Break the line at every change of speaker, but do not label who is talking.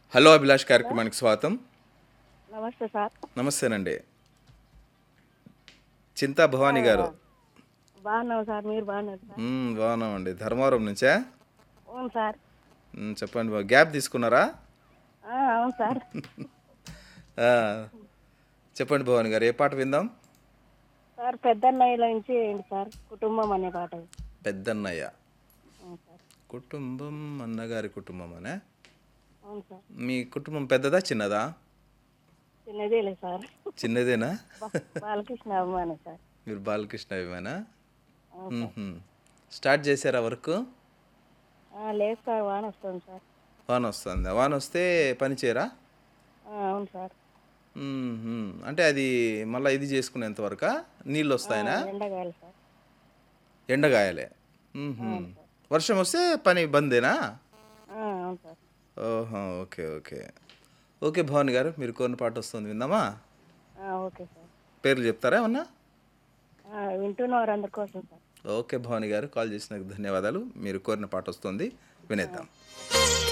Hello Abhilash కార్యక్రమానికి స్వాగతం
నమస్తే సార్
నమస్తేనండి చింతా భవానీ గారు
బాగున్నాం సార్ మీరు బాగున్నారు సార్
మ్మ్, బాగున్నామండి ధర్మవరం నుంచా
అవును సార్
మ్మ్, చెప్పండి బా- గ్యాప్ తీసుకున్నారా
ఆ, అవును సార్
ఆ, చెప్పండి భవానీ గారు ఏ పాట విందాం
సార్ పెద్దన్నయ్యల నుంచి ఏంటి సార్ కుటుంబం అనే పాట
పెద్దన్నయ్య
అవును సార్
కుటుంబం అన్నగారి కుటుంబం అనే
అవును సార్
మీ కుటుంబం పెద్దదా చిన్నదా
చిన్నదేలే సార్
చిన్నదేనా
బా- బాలకృష్ణ అభిమాని సార్
మీరు బాలకృష్ణ అభిమానా
అవును
మ్మ్హ్మ్. స్టార్ట్ చేశారా వర్క్
ఆ, లేదు సార్ వాన వస్తుంది సార్
వాన వస్తుంది వాన వస్తే పని చేయరా
ఆ, అవును సార్
మ్మ్హ్మ్. అంటే అది మళ్ళీ ఇది చేసుకునేంత వరకా నీళ్ళు వస్తాయనా
ఎండగాలి సార్
ఎండగాయలే మ్మ్హ్మ్. వర్షం వస్తే పని బందేనా
ఆ, అవును సార్
ఓహో ఓకే ఓకే ఓకే భవాని గారు మీరు కోరిన పాట వస్తుంది విందామా
ఆ, ఓకే సార్
పేర్లు చెప్తారా ఏమన్నా
ఆ, వింటున్నవారు అందరి కోసం సార్
ఓకే భవాని గారు కాల్ చేసినందుకు ధన్యవాదాలు మీరు కోరిన పాట వస్తుంది వినేద్దాం